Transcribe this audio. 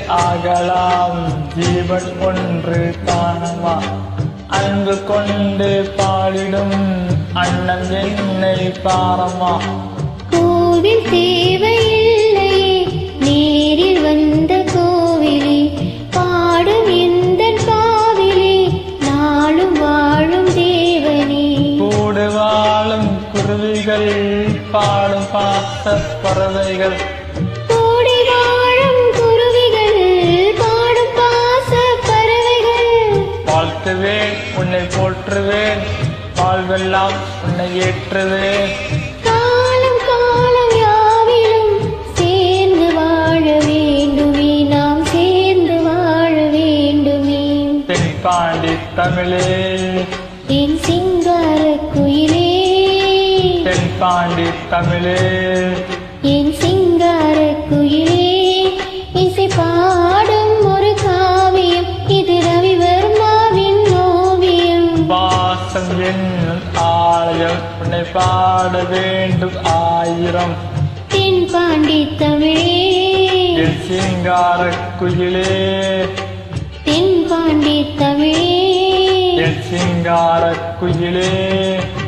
ஆகலாம் ஜீவன் ஒன்று தானமா அன்பு கொண்டு பாடிடும் அண்ணன் என்னை பாரமா கோவில் தேவையில்லையே நேரில் வந்த கோவிலே பாடும் எந்த காவிலே நாளும் வாழும் தேவனே கூடு வாழும் குருவிகள் பாடும் பாச பறவைகள் கூடி வாழும் குருவிகள் பாடும் பாச பறவைகள் வாழ்த்துவேன் உன்னை போற்றுவேன் வாழ்வெல்லாம் உன்னை ஏற்றுவேன் காலம் காலம் யாவிலும் சேர்ந்து வாழ வேண்டுமே நாம் சேர்ந்து வாழ வேண்டுமே தென்பாண்டி தமிழே என் சிங்கார குயிலே தென்பாண்டி தமிழே என் சிங்கார குயிலே இசை பாடும் ஒரு காவியம் இது ரவிவர்மாவின் ஓவியம் பாசம் என்னும் ஆலயம் உன்னை பாட வேண்டும் ஆயிரம் தென் பாண்டி தமிழே என் சிங்கார குயிலே தென் பாண்டி தமிழே என் சிங்கார குயிலே